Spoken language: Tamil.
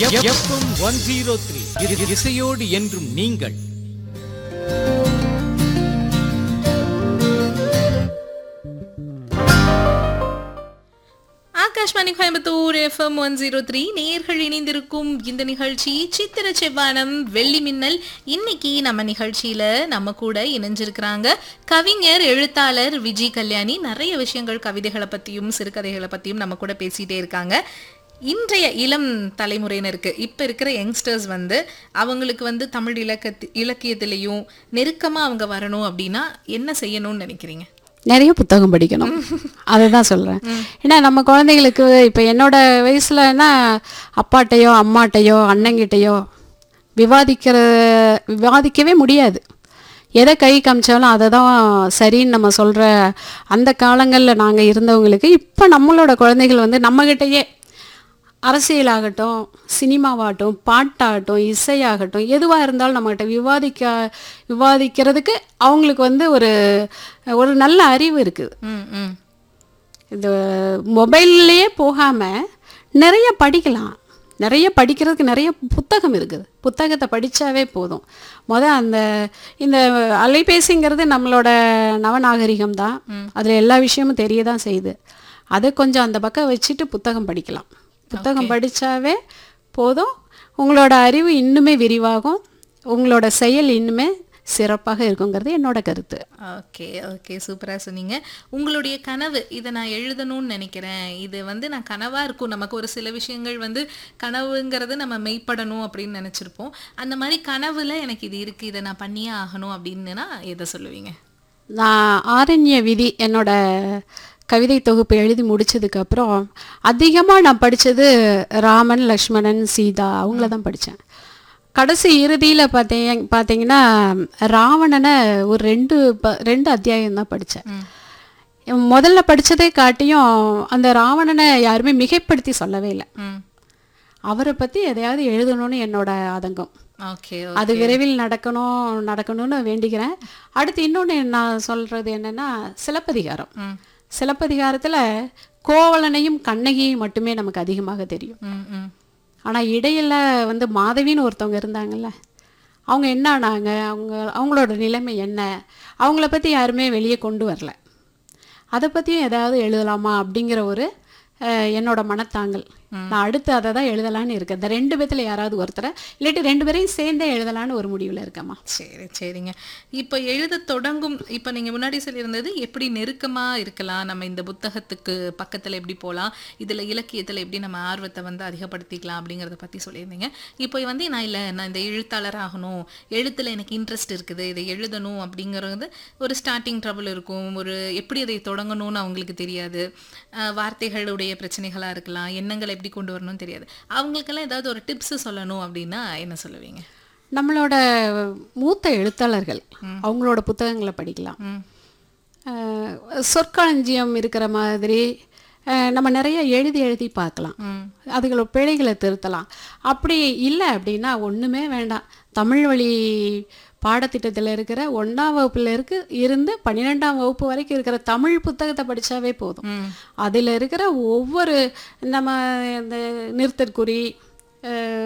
எஃப்எம் ஒன் ஜீரோ த்ரீ இசையோடு என்றும் நீங்கள் Akashvani Coimbatore FM one zero three நேர்கள் இணைந்திருக்கும் இந்த நிகழ்ச்சி சித்திர செவ்வானம் வெள்ளி மின்னல் இன்னைக்கு நம்ம நிகழ்ச்சியில நம்ம கூட இணைஞ்சிருக்கிறாங்க கவிஞர் எழுத்தாளர் விஜய் கல்யாணி நிறைய விஷயங்கள் கவிதைகளை பத்தியும் சிறுகதைகளை பத்தியும் நம்ம கூட பேசிட்டே இருக்காங்க இன்றைய இளம் தலைமுறையினருக்கு இப்போ இருக்கிற யங்ஸ்டர்ஸ் வந்து அவங்களுக்கு வந்து தமிழ் இலக்கத்து இலக்கியத்திலையும் நெருக்கமாக அவங்க வரணும் அப்படின்னா என்ன செய்யணும்னு நினைக்கிறீங்க நிறைய புத்தகம் படிக்கணும் அதை தான் சொல்கிறேன் ஏன்னா நம்ம குழந்தைகளுக்கு இப்போ என்னோட வயசுலன்னா அப்பாட்டையோ அம்மாட்டையோ அண்ணங்கிட்டையோ விவாதிக்கிற விவாதிக்கவே முடியாது எதை கை காமிச்சாலும் அதை தான் சரின்னு நம்ம சொல்கிற அந்த காலங்களில் நாங்கள் இருந்தவங்களுக்கு இப்போ நம்மளோட குழந்தைகள் வந்து நம்மக்கிட்டேயே அரசியலாகட்டும் சினிமாவாகட்டும் பாட்டாகட்டும் இசையாகட்டும் எதுவாக இருந்தாலும் நம்மகிட்ட விவாதிக்க விவாதிக்கிறதுக்கு அவங்களுக்கு வந்து ஒரு ஒரு நல்ல அறிவு இருக்குது ம் ம் இந்த மொபைல்லையே போகாமல் நிறைய படிக்கலாம் நிறைய படிக்கிறதுக்கு நிறைய புத்தகம் இருக்குது புத்தகத்தை படித்தாவே போதும் முத அந்த இந்த அலைபேசிங்கிறது நம்மளோட நவநாகரிகம் தான் அதில் எல்லா விஷயமும் தெரிய தான் செய்யுது அதை கொஞ்சம் அந்த பக்கம் வச்சுட்டு புத்தகம் படிக்கலாம் புத்தகம் படித்தாவே போதும் உங்களோட அறிவு இன்னுமே விரிவாகும் உங்களோட செயல் இன்னுமே சிறப்பாக இருக்குங்கிறது என்னோட கருத்து ஓகே ஓகே சூப்பராக சொன்னீங்க உங்களுடைய கனவு இதை நான் எழுதணும்னு நினைக்கிறேன் இது வந்து நான் கனவாக இருக்கும் நமக்கு ஒரு சில விஷயங்கள் வந்து கனவுங்கிறது நம்ம மெய்ப்படணும் அப்படின்னு நினச்சிருப்போம் அந்த மாதிரி கனவுல எனக்கு இது இருக்குது இதை நான் பண்ணியே ஆகணும் அப்படின்னுனா எதை சொல்லுவீங்க நான் ஆரண்ய விதி என்னோட கவிதை தொகுப்பு எழுதி முடிச்சதுக்கப்புறம் அதிகமாக நான் படித்தது ராமன் லக்ஷ்மணன் சீதா அவங்கள தான் படித்தேன் கடைசி இறுதியில் பார்த்தீங்க பார்த்தீங்கன்னா ராவணனை ஒரு ரெண்டு ப ரெண்டு அத்தியாயம் தான் படித்தேன் முதல்ல படித்ததே காட்டியும் அந்த ராவணனை யாருமே மிகைப்படுத்தி சொல்லவே இல்லை ம் அவரை பற்றி எதையாவது எழுதணும்னு என்னோட ஆதங்கம் ஓகே அது விரைவில் நடக்கணும் நடக்கணும்னு வேண்டிக்கிறேன் அடுத்து இன்னொன்று நான் சொல்கிறது என்னென்னா சிலப்பதிகாரம் ம் சிலப்பதிகாரத்தில் கோவலனையும் கண்ணகியையும் மட்டுமே நமக்கு அதிகமாக தெரியும் ம் ம் ஆனால் இடையில வந்து மாதவின்னு ஒருத்தவங்க இருந்தாங்கல்ல அவங்க என்ன ஆனாங்க அவங்க அவங்களோட நிலைமை என்ன அவங்கள பற்றி யாருமே வெளியே கொண்டு வரல அதை பற்றியும் ஏதாவது எழுதலாமா அப்படிங்கிற ஒரு அஹ், என்னோட மனத்தாங்கல் நான் அடுத்து அதை தான் எழுதலான்னு இருக்கேன் இந்த ரெண்டு பேத்துல யாராவது ஒருத்தரை இல்லாட்டி ரெண்டு பேரையும் சேர்ந்தே எழுதலான்னு ஒரு முடிவில் இருக்கேம்மா சரி சரிங்க இப்போ எழுத தொடங்கும் இப்போ நீங்கள் முன்னாடி சொல்லியிருந்தது எப்படி நெருக்கமாக இருக்கலாம் நம்ம இந்த புத்தகத்துக்கு பக்கத்தில் எப்படி போகலாம் இதில் இலக்கியத்தில் எப்படி நம்ம ஆர்வத்தை வந்து அதிகப்படுத்திக்கலாம் அப்படிங்கிறத பற்றி சொல்லியிருந்தீங்க இப்போ வந்து நான் இல்லை நான் இந்த எழுத்தாளர் ஆகணும் எழுத்தில் எனக்கு இன்ட்ரெஸ்ட் இருக்குது இதை எழுதணும் அப்படிங்கிறது ஒரு ஸ்டார்டிங் ட்ரபிள் இருக்கும் ஒரு எப்படி அதை தொடங்கணும்னு அவங்களுக்கு தெரியாது அஹ் வார்த்தைகளுடைய பிரச்சனைகளாக இருக்கலாம் எண்ணங்களை எப்படி கொண்டு வரணும்னு தெரியாது அவங்களுக்கெல்லாம் ஏதாவது ஒரு டிப்ஸ் சொல்லணும் அப்படின்னா என்ன சொல்லுவீங்க நம்மளோட மூத்த எழுத்தாளர்கள் அவங்களோட புத்தகங்களை படிக்கலாம் ம் அஹ், சொற்களஞ்சியம் இருக்கிற மாதிரி அஹ், நம்ம நிறைய எழுதி எழுதி பார்க்கலாம் ம் அதுகளோட பிழைகளை திருத்தலாம் அப்படி இல்லை அப்படின்னா ஒன்றுமே வேண்டாம் தமிழ் வழி பாடத்திட்டத்தில் இருக்கிற ஒன்றாம் வகுப்புல இருக்கு இருந்து பன்னிரெண்டாம் வகுப்பு வரைக்கும் இருக்கிற தமிழ் புத்தகத்தை படித்தாவே போதும் ம் அதில் இருக்கிற ஒவ்வொரு நம்ம இந்த நிறுத்தற்குறி அஹ்,